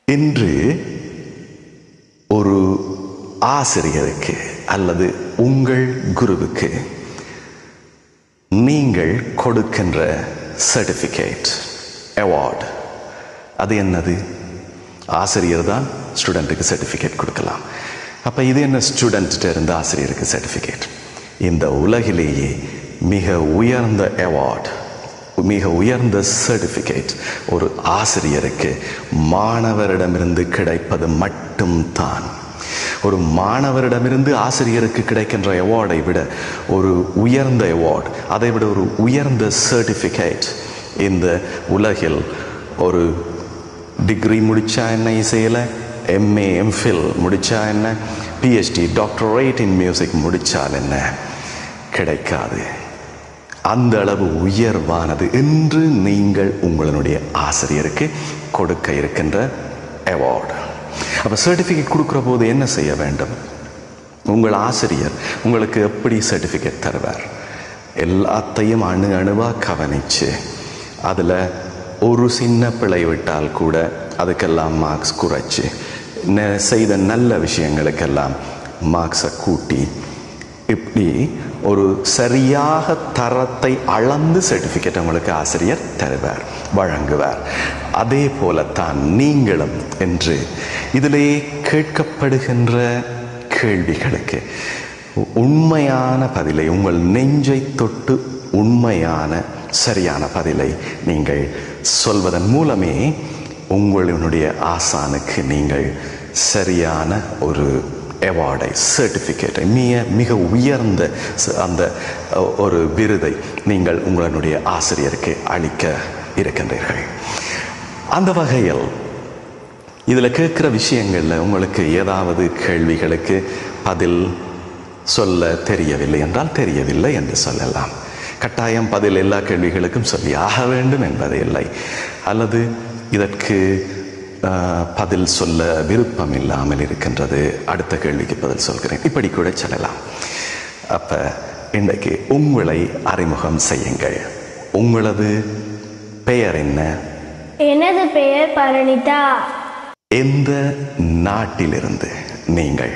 இன்று ஒரு ஆசிரியருக்கு அல்லது உங்கள் குருவுக்கு நீங்கள் கொடுக்கின்ற சர்டிஃபிகேட் அவார்டு அது என்னது ஆசிரியர் தான் ஸ்டூடெண்ட்டுக்கு சர்டிஃபிகேட் கொடுக்கலாம் அப்போ இது என்ன ஸ்டூடெண்ட்டு இருந்து ஆசிரியருக்கு சர்டிஃபிகேட் இந்த உலகிலேயே மிக உயர்ந்த அவார்டு மிக உயர்ந்த சர்டிஃபிகேட் ஒரு ஆசிரியருக்கு மாணவரிடமிருந்து கிடைப்பது மட்டும்தான் ஒரு மாணவரிடமிருந்து ஆசிரியருக்கு கிடைக்கின்ற அவார்டை விட ஒரு உயர்ந்த அவார்டு அதை விட ஒரு உயர்ந்த சர்டிஃபிகேட் இந்த உலகில் ஒரு டிகிரி முடித்தா என்ன இசையில் எம்ஏ எம்ஃபில் முடித்தா என்ன பிஹெச்டி டாக்டரேட் இன் மியூசிக் முடித்தால் என்ன கிடைக்காது அந்த அளவு உயர்வானது என்று நீங்கள் உங்களுடைய ஆசிரியருக்கு கொடுக்க இருக்கின்ற அவார்டு அப்போ சர்டிஃபிகேட் கொடுக்குற போது என்ன செய்ய வேண்டும் உங்கள் ஆசிரியர் உங்களுக்கு எப்படி சர்டிஃபிகேட் தருவார் எல்லாத்தையும் அணு அணுவாக கவனித்து அதில் ஒரு சின்ன பிழை விட்டால் கூட அதுக்கெல்லாம் மார்க்ஸ் குறைச்சி நெ- செய்த நல்ல விஷயங்களுக்கெல்லாம் மார்க்ஸை கூட்டி இப்படி ஒரு சரியாக தரத்தை அளந்து சர்டிஃபிகேட் உங்களுக்கு ஆசிரியர் தருவார் வழங்குவார் அதே போலத்தான் நீங்களும் என்று இதிலே கேட்கப்படுகின்ற கேள்விகளுக்கு உண்மையான பதிலை உங்கள் நெஞ்சை தொட்டு உண்மையான சரியான பதிலை நீங்கள் சொல்வதன் மூலமே உங்களுடைய ஆசானுக்கு நீங்கள் சரியான ஒரு அவார்டை சர்டிஃபிகேட்டை மிக மிக உயர்ந்த ச- அந்த அ, ஒரு விருதை நீங்கள் உங்களுடைய ஆசிரியருக்கு அளிக்க இருக்கின்றீர்கள் அந்த வகையில் இதில் கேட்குற விஷயங்களில் உங்களுக்கு ஏதாவது கேள்விகளுக்கு பதில் சொல்ல தெரியவில்லை என்றால் தெரியவில்லை என்று சொல்லலாம் கட்டாயம் பதில் எல்லா கேள்விகளுக்கும் சொல்லி ஆக வேண்டும் என்பது இல்லை அல்லது இதற்கு ஆஹ், பதில் சொல்ல விருப்பம் இல்லாமல் இருக்கின்றது அடுத்த கேள்விக்கு பதில் சொல்கிறேன் இப்படி கூட சொல்லலாம் அப்போ இன்றைக்கு உங்களை அறிமுகம் செய்யுங்கள் உங்களது பெயர் என்ன எனது பெயர் பரணிதா எந்த நாட்டிலிருந்து நீங்கள்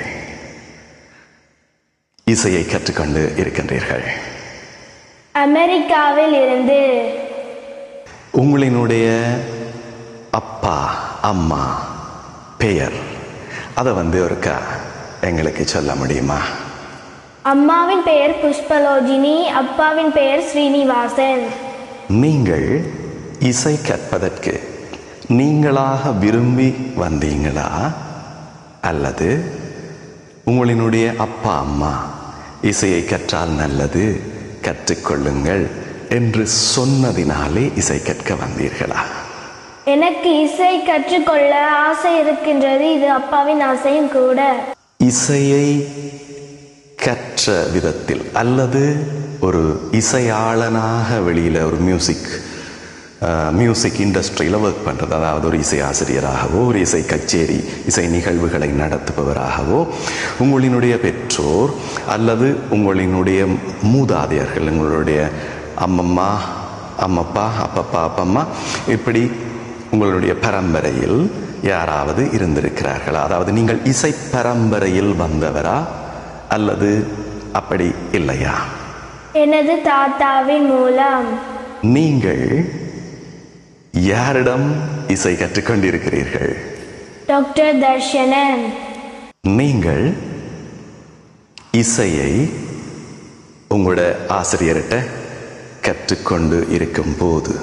இசையை கற்றுக்கொண்டு இருக்கின்றீர்கள் அமெரிக்காவில் இருந்து உங்களினுடைய அப்பா அம்மா பெயர் அதை வந்து ஒருக்கா எங்களுக்கு சொல்ல முடியுமா அம்மாவின் பெயர் புஷ்பலோஜினி அப்பாவின் பெயர் ஸ்ரீனிவாசன் நீங்கள் இசை கற்பதற்கு நீங்களாக விரும்பி வந்தீங்களா அல்லது உங்களினுடைய அப்பா அம்மா இசையை கற்றால் நல்லது கற்றுக்கொள்ளுங்கள் என்று சொன்னதினாலே இசை கற்க வந்தீர்களா எனக்கு இசை கற்றுக்கொள்ள ஆசை இருக்கின்றது இது அப்பாவின் ஆசையும் கூட இசையை கற்ற விதத்தில் அல்லது ஒரு இசையாளனாக வெளியில் ஒரு மியூசிக் மியூசிக் இண்டஸ்ட்ரியில் ஒர்க் பண்ணுறது அதாவது ஒரு இசை ஆசிரியராகவோ ஒரு இசை கச்சேரி இசை நிகழ்வுகளை நடத்துபவராகவோ உங்களினுடைய பெற்றோர் அல்லது உங்களினுடைய மூதாதையர்கள் உங்களுடைய அம்மம்மா அம்மப்பா அப்பப்பா அப்பம்மா இப்படி உங்களுடைய பரம்பரையில் யாராவது இருந்திருக்கிறார்களா அதாவது நீங்கள் இசை பரம்பரையில் வந்தவரா அல்லது அப்படி இல்லையா எனது தாத்தாவின் மூலம் நீங்கள் யாரிடம் இசை கற்றுக்கொண்டிருக்கிறீர்கள் டாக்டர் தர்ஷனன் நீங்கள் இசையை உங்களோட ஆசிரியர்கிட்ட கற்றுக்கொண்டு இருக்கும்போது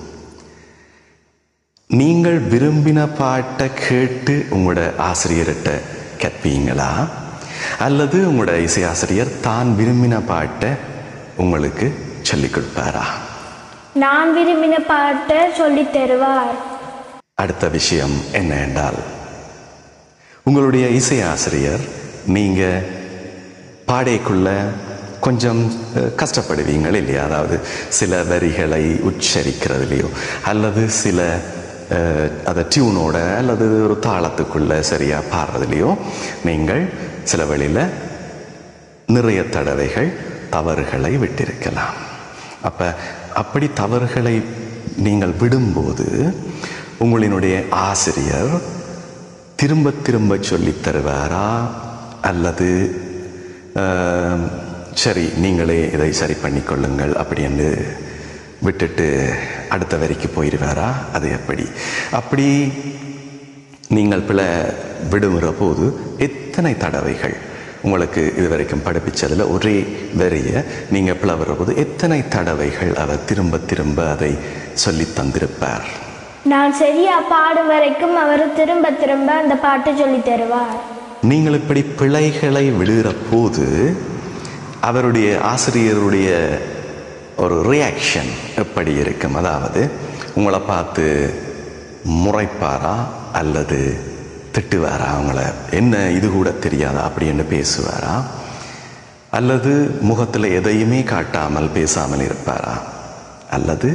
நீங்கள் விரும்பின பாட்டை கேட்டு உங்களோட ஆசிரியர்கிட்ட கற்பீங்களா அல்லது உங்களோட இசை ஆசிரியர் தான் விரும்பின பாட்டை உங்களுக்கு சொல்லிக் கொடுப்பாரா நான் விரும்பின பாட்டை சொல்லித் தருவார் அடுத்த விஷயம் என்ன என்றால் உங்களுடைய இசை ஆசிரியர் நீங்க பாடைக்குள்ள கொஞ்சம் அஹ், கஷ்டப்படுவீங்கள் இல்லையா அதாவது சில வரிகளை உச்சரிக்கிறதுலையோ அல்லது சில அஹ், அதை டியூனோட அல்லது ஒரு தாளத்துக்குள்ள சரியா பாடுறதுலையோ நீங்கள் சில வழியில் நிறைய தடவைகள் தவறுகளை விட்டிருக்கலாம் அப்ப அப்படி தவறுகளை நீங்கள் விடும்போது உங்களினுடைய ஆசிரியர் திரும்ப திரும்ப சொல்லித் தருவாரா அல்லது ஆம், சரி நீங்களே இதை சரி பண்ணிக்கொள்ளுங்கள் அப்படின்னு விட்டுட்டு அடுத்த வரிக்கு போயிடுவாரா அது எப்படி அப்படி நீங்கள் பிழை விடுமுற போது எத்தனை தடவைகள் உங்களுக்கு இதுவரைக்கும் படிப்பிச்சதில் ஒரே வரிய நீங்கள் பிளவுற போது எத்தனை தடவைகள் அவர் திரும்ப திரும்ப அதை சொல்லித் தந்திருப்பார் நான் சரியா பாடும் வரைக்கும் அவர் திரும்ப திரும்ப அந்த பாட்டு சொல்லித் தருவார் நீங்கள் இப்படி பிழைகளை விடுகிற போது அவருடைய ஆசிரியருடைய ஒரு ரியாக்ஷன் எப்படி இருக்கும் அதாவது உங்களை பார்த்து முறைப்பாரா அல்லது திட்டுவாரா அவங்கள என்ன இது கூட தெரியாதா அப்படின்னு பேசுவாரா அல்லது முகத்தில் எதையுமே காட்டாமல் பேசாமல் இருப்பாரா அல்லது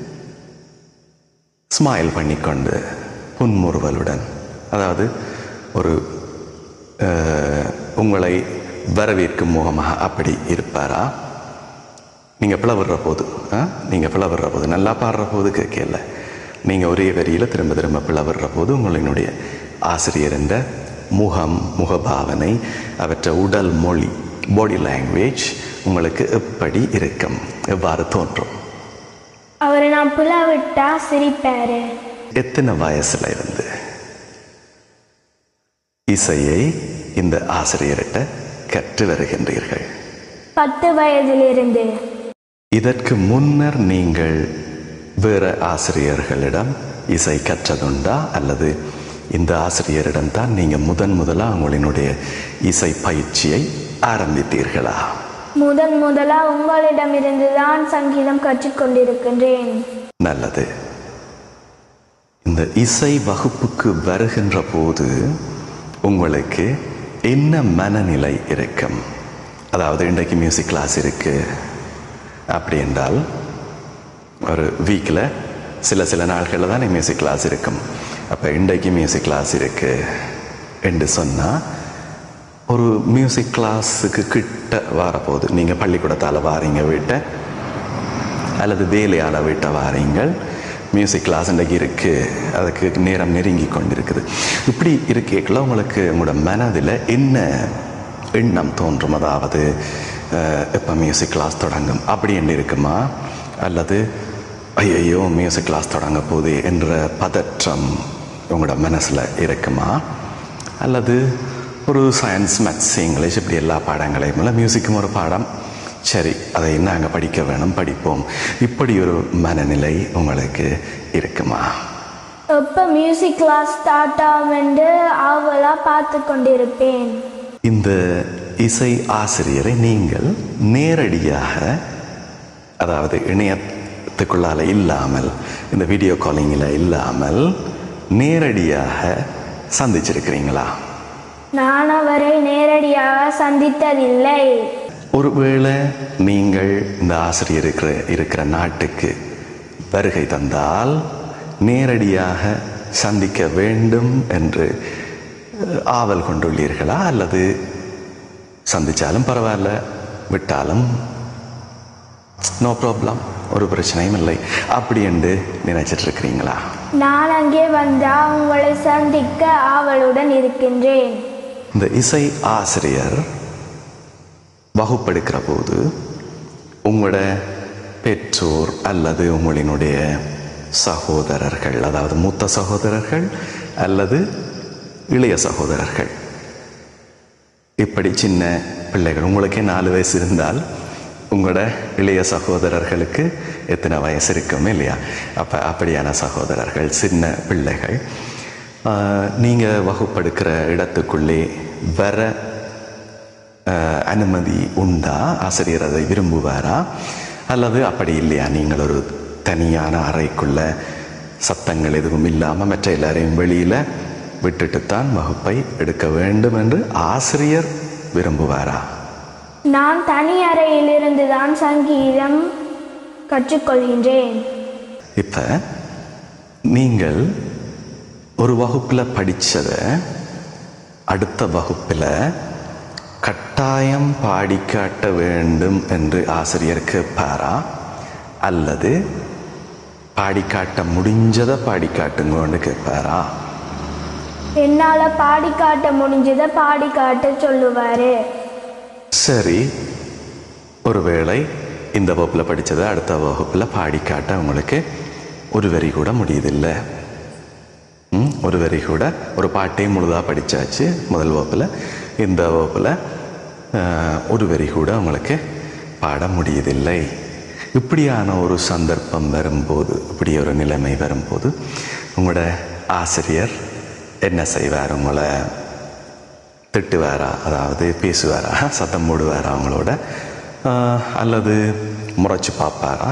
ஸ்மைல் பண்ணிக்கொண்டு புன்முறுவலுடன் அதாவது ஒரு அஹ், உங்களை வரவேற்கும் முகமாக அப்படி இருப்பாரா நீங்கள் பிளவுற போது ஆ நீங்கள் பிளவுற போது நல்லா பாடுற போது கேட்கல நீங்கள் ஒரே வரியில் திரும்ப திரும்ப பிளவுற போது உங்களினுடைய ஆசிரியர் என்ற முகம் முகபாவனை அவற்றை உடல் மொழி பாடி லாங்குவேஜ் உங்களுக்கு எப்படி இருக்கும் எவ்வாறு தோன்றும் அவரை நான் பிளவிட்டா சிரிப்பாரு எத்தனை வயசுல இருந்து இசையை இந்த ஆசிரியர்கிட்ட கற்று வருகின்றீர்கள் பத்து வயதிலிருந்து இதற்கு முன்னர் நீங்கள் வேற ஆசிரியர்களிடம் இசை கற்றதுண்டா அல்லது இந்த ஆசிரியரிடம் தான் நீங்க முதன் முதலா உங்களினுடைய இசை பயிற்சியை ஆரம்பித்தீர்களா முதன் முதலா உங்களிடமிருந்து தான் சங்கீதம் கற்றுக்கொண்டிருக்கின்றேன் நல்லது இந்த இசை வகுப்புக்கு வருகின்ற போது உங்களுக்கு என்ன மனநிலை இருக்கும் அதாவது இன்றைக்கு மியூசிக் கிளாஸ் இருக்கு அப்படி என்றால் ஒரு வீக்கில் சில சில நாட்களில் தான் மியூசிக் கிளாஸ் இருக்கும் அப்போ இன்றைக்கு மியூசிக் கிளாஸ் இருக்கு என்று சொன்னால் ஒரு மியூசிக் கிளாஸுக்கு கிட்ட வரப்போகுது நீங்கள் பள்ளிக்கூடத்தால் வாரீங்க வீட்டை அல்லது வேலையால் விட்ட வாரீங்கள் மியூசிக் கிளாஸ் இன்றைக்கு இருக்குது அதுக்கு நேரம் நெருங்கி கொண்டிருக்குது இப்படி இருக்கேக்கில் உங்களுக்கு உங்களோட மனதில் என்ன எண்ணம் தோன்றும் அதாவது இப்போ மியூசிக் கிளாஸ் தொடங்கும் அப்படி என்ன இருக்குமா அல்லது ஐயையோ மியூசிக் கிளாஸ் தொடங்க போகுது என்ற பதற்றம் உங்களோட மனசில் இருக்குமா அல்லது ஒரு சயின்ஸ் மேத்ஸ் இங்கிலீஷ் இப்படி எல்லா பாடங்களையும் இல்லை மியூசிக்கும் ஒரு பாடம் சரி அதை நாங்கள் படிக்க வேணும் படிப்போம் இப்படி ஒரு மனநிலை உங்களுக்கு இருக்குமா எப்போ மியூசிக் கிளாஸ் ஸ்டார்ட் ஆகும் என்று ஆவலாக பார்த்து கொண்டிருப்பேன் இந்த இசை ஆசிரியரை நீங்கள் நேரடியாக அதாவது இணையத்துக்குள்ளால இல்லாமல் இந்த வீடியோ காலிங்கில் இல்லாமல் நேரடியாக சந்திச்சிருக்கிறீங்களா நான் அவரை நேரடியாக சந்தித்ததில்லை ஒருவேளை நீங்கள் இந்த ஆசிரியர் இருக்கிற இருக்கிற நாட்டுக்கு வருகை தந்தால் நேரடியாக சந்திக்க வேண்டும் என்று அஹ், ஆவல் கொண்டுள்ளீர்களா அல்லது சந்திச்சாலும் பரவாயில்ல விட்டாலும் நோ ப்ராப்ளம் ஒரு பிரச்சனையும் இல்லை அப்படி என்று நினைச்சிட்டு இருக்கிறீங்களா நான் அங்கே வந்தால் உங்களை சந்திக்க ஆவலுடன் இருக்கின்றேன் இந்த இசை ஆசிரியர் வகுப்பெடுக்கிற போது உங்களோட பெற்றோர் அல்லது உங்களினுடைய சகோதரர்கள் அதாவது மூத்த சகோதரர்கள் அல்லது இளைய சகோதரர்கள் இப்படி சின்ன பிள்ளைகள் உங்களுக்கே நாலு வயசு இருந்தால் உங்களோட இளைய சகோதரர்களுக்கு எத்தனை வயசு இருக்கும் இல்லையா அப்போ அப்படியான சகோதரர்கள் சின்ன பிள்ளைகள் நீங்கள் வகுப்பெடுக்கிற இடத்துக்குள்ளே வர ஆஹ், அனுமதி உண்டா ஆசிரியர் அதை விரும்புவாரா அல்லது அப்படி இல்லையா நீங்கள் ஒரு தனியான அறைக்குள்ள சத்தங்கள் எதுவும் இல்லாமல் மற்ற எல்லாரையும் வெளியில் விட்டுட்டுத்தான் வகுப்பை எடுக்க வேண்டும் என்று ஆசிரியர் விரும்புவாரா நான் தனி அறையிலிருந்து தான் சங்கீதம் கற்றுக்கொள்கின்றேன் இப்போ நீங்கள் ஒரு வகுப்பில் படித்ததை அடுத்த வகுப்பில் கட்டாயம் பாடி காட்ட வேண்டும் என்று ஆசிரியர் கேட்பாரா அல்லது பாடி காட்ட முடிஞ்சதை பாடி காட்டுங்கன்னு கேட்பாரா என்னால் பாடி காட்ட முடிஞ்சதை பாடி காட்ட சொல்லுவார் சரி ஒருவேளை இந்த வகுப்பில் படித்ததை அடுத்த வகுப்பில் பாடி காட்ட உங்களுக்கு ஒரு வரி கூட முடியுதில்லை ம், ஒரு வரி கூட ஒரு பாட்டையும் முழுதாக படித்தாச்சு முதல் வகுப்பில் இந்த வகுப்பில் ஆஹ், ஒரு வரி கூட உங்களுக்கு பாட முடியதில்லை இப்படியான ஒரு சந்தர்ப்பம் வரும்போது இப்படி ஒரு நிலைமை வரும்போது உங்களோட ஆசிரியர் என்ன செய்வார் உங்களை திட்டுவாரா அதாவது பேசுவாரா சத்தம் போடுவாரா அவங்களோட ஆஹ், அல்லது முறைச்சு பார்ப்பாரா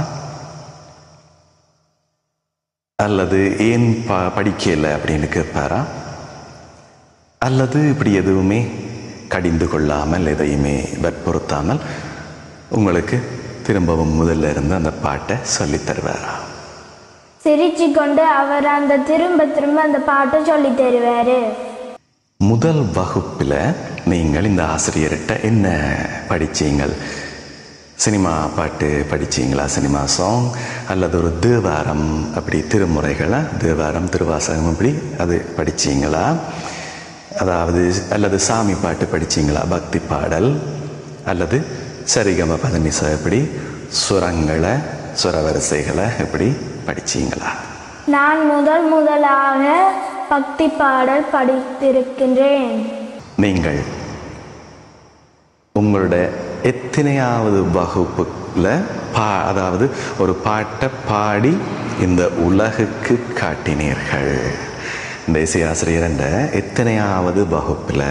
அல்லது ஏன் ப படிக்கல அப்படின்னு கேட்பாரா அல்லது இப்படி எதுவுமே கடிந்து கொள்ளாமல் எதையுமே வற்புறுத்தாமல் உங்களுக்கு திரும்பவும் முதல்ல இருந்து அந்த பாட்டை சொல்லித் தருவாரா சிரிச்சு கொண்டு அவர் அந்த திரும்ப திரும்ப அந்த பாட்டை சொல்லி தருவார் முதல் வகுப்பில் நீங்கள் இந்த ஆசிரியர்கிட்ட என்ன படிச்சீங்கள் சினிமா பாட்டு படிச்சீங்களா சினிமா சாங் அல்லது ஒரு தேவாரம் அப்படி திருமுறைகளை தேவாரம் திருவாசகம் அப்படி அது படிச்சீங்களா அதாவது அல்லது சாமி பாட்டு படிச்சீங்களா பக்தி பாடல் அல்லது சரிகம பதனிசா எப்படி சுரங்களை சுரவரிசைகளை எப்படி படிச்சீங்களா நான் முதல் முதலாக பக்தி பாடல் படித்திருக்கின்றேன் நீங்கள் உங்களோட எத்தனையாவது வகுப்புல பா அதாவது ஒரு பாட்டை பாடி இந்த உலகுக்கு காட்டினீர்கள் இந்த இசையாசிரியர் என்ற எத்தனையாவது வகுப்புல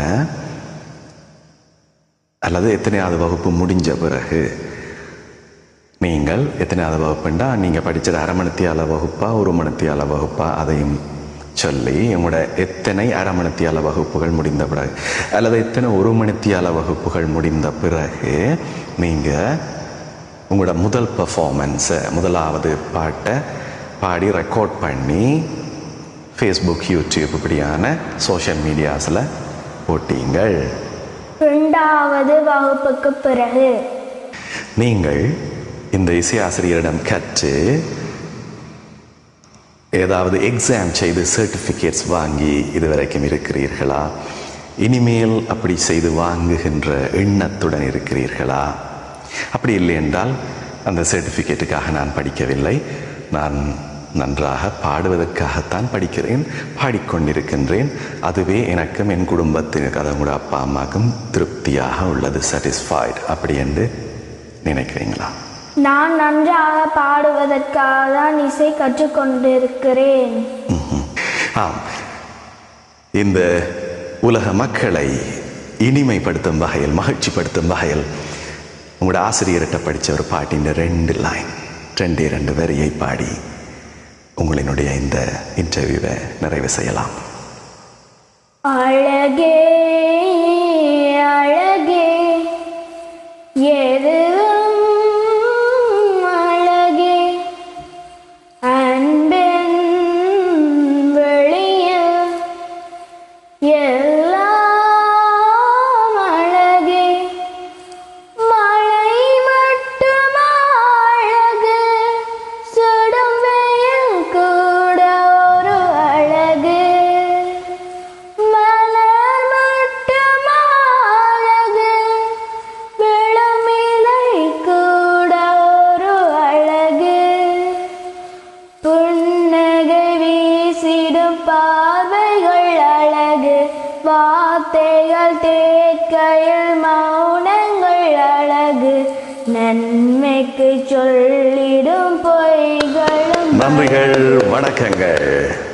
அல்லது எத்தனையாவது வகுப்பு முடிஞ்ச பிறகு நீங்கள் எத்தனையாவது வகுப்புண்டா நீங்கள் படித்தது அரை மணித்தியால வகுப்பா ஒரு மணித்தியால வகுப்பா அதையும் சொல்லி உங்களோட எத்தனை அரை மணித்தியால வகுப்புகள் முடிந்த பிறகு அல்லது எத்தனை ஒரு மணித்தியால வகுப்புகள் முடிந்த பிறகு நீங்கள் உங்களோட முதல் பெர்ஃபார்மன்ஸை முதலாவது பாட்டை பாடி ரெக்கார்ட் பண்ணி ஃபேஸ்புக் யூடியூப் இப்படியான சோஷியல் மீடியாஸில் போட்டீங்கள் இரண்டாவது வகுப்புக்கு பிறகு நீங்கள் இந்த இசையாசிரியரிடம் கற்று ஏதாவது எக்ஸாம் செய்து சர்டிஃபிகேட்ஸ் வாங்கி இதுவரைக்கும் இருக்கிறீர்களா இனிமேல் அப்படி செய்து வாங்குகின்ற எண்ணத்துடன் இருக்கிறீர்களா அப்படி இல்லை என்றால் அந்த சர்டிஃபிகேட்டுக்காக நான் படிக்கவில்லை நான் நன்றாக பாடுவதற்காகத்தான் படிக்கிறேன் பாடிக்கொண்டிருக்கின்றேன் அதுவே எனக்கும் என் குடும்பத்தினருக்கு அது கூட அப்பா அம்மாவுக்கும் திருப்தியாக உள்ளது சாட்டிஸ்ஃபைடு அப்படி என்று நினைக்கிறீங்களா நான் நன்றாக பாடுவதற்காக தான் இசை கற்றுக்கொண்டிருக்கிறேன் ம்ஹும். ஆம் இந்த உலக மக்களை இனிமைப்படுத்தும் வகையில் மகிழ்ச்சிப்படுத்தும் வகையில் உங்களோட ஆசிரியர்கிட்ட படித்த ஒரு பாட்டின் ரெண்டு லைன் ரெண்டே ரெண்டு வரியை பாடி உங்களினுடைய இந்த இன்டர்வியூவை நிறைவு செய்யலாம் அழகே அழகே எதுவும் அழகே அன்பின் வெளியில் எல்லாம் அழகே மழை மட்டுமா அழகு சுடும் வெயில் கூட ஒரு அழகு மலர் மட்டுமா அழகு விளமிலை கூட ஒரு அழகு புன்னகை வீசிடும் பார்வைகள் அழகு வார்த்தைகள் தேக்கையில் மௌனங்கள் அழகு நன்மைக்கு சொல்லிடும் பொய்களும் நன்றிகள் வணக்கங்கள்